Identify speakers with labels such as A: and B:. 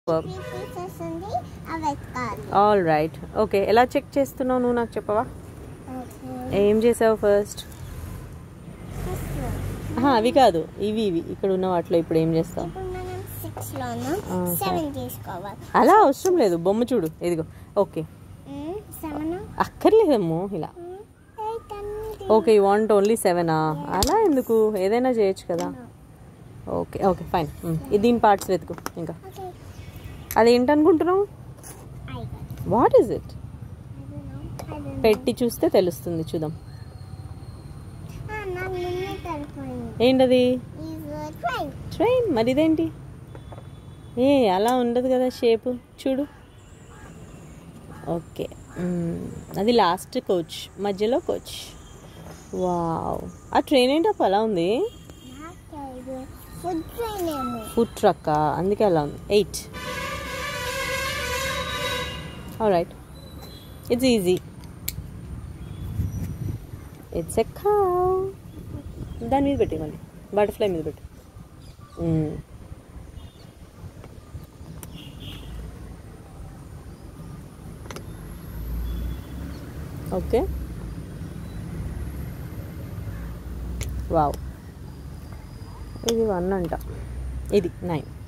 A: Pieces ఉంది అవి ఎత్తుకోవాలి
B: ఆల్ రైట్ ఓకే ఎలా చెక్ చేస్తున్నావు నువ్వు నాకు చెప్పవా ఏం చేసావు ఫస్ట్ అవి కాదు ఇవి ఇవి ఇక్కడ ఉన్న వాటిలో ఇప్పుడు ఏం చేస్తావు
A: ఇప్పుడు మనం సిక్స్ లోను
B: ఆ,
A: సెవెన్ తీసుకోవాలి
B: అలా అవసరం లేదు బొమ్మ చూడు ఇదిగో ఓకే
A: సెవెన్
B: అక్కర్లేదమ్మో ఇలా
A: ఎయిట్ అన్ని
B: ఓకే యూ వాంట్ ఓన్లీ సెవెనా అలా ఎందుకు ఏదైనా చేయొచ్చు కదా ఓకే ఓకే ఫైన్ దీని పార్ట్స్ వెతుకు ఇంకా
A: ఓకే
B: అది ఏంటనుకుంటున్నావు
A: I got
B: what is it
A: I don't know I don't
B: పెట్టి చూస్తే తెలుస్తుంది చూద్దాం
A: నాకు నిన్నే తెలిపోయింది
B: ఏంటది
A: ఈజ్ ట్రైన్
B: ట్రైన్ మరి ఇదేంటి ఏ అలా ఉండదు కదా షేప్ చూడు ఓకే మ్మ్. అది లాస్ట్ కోచ్ మధ్యలో కోచ్ వావ్ ఆ ట్రైన్ ఏంటో అలా ఉంది
A: నాకు ఫుడ్ ట్రైన్ ఏమో
B: ఫుడ్ ట్రక్ అందుకే అలా ఉంది eight right it's easy it's a ఖా దాని మీద పెట్టి మళ్ళీ బటర్ఫ్లై మీద పెట్టి ఓకే వావ్ ఇది వన్ అంట ఇది నైన్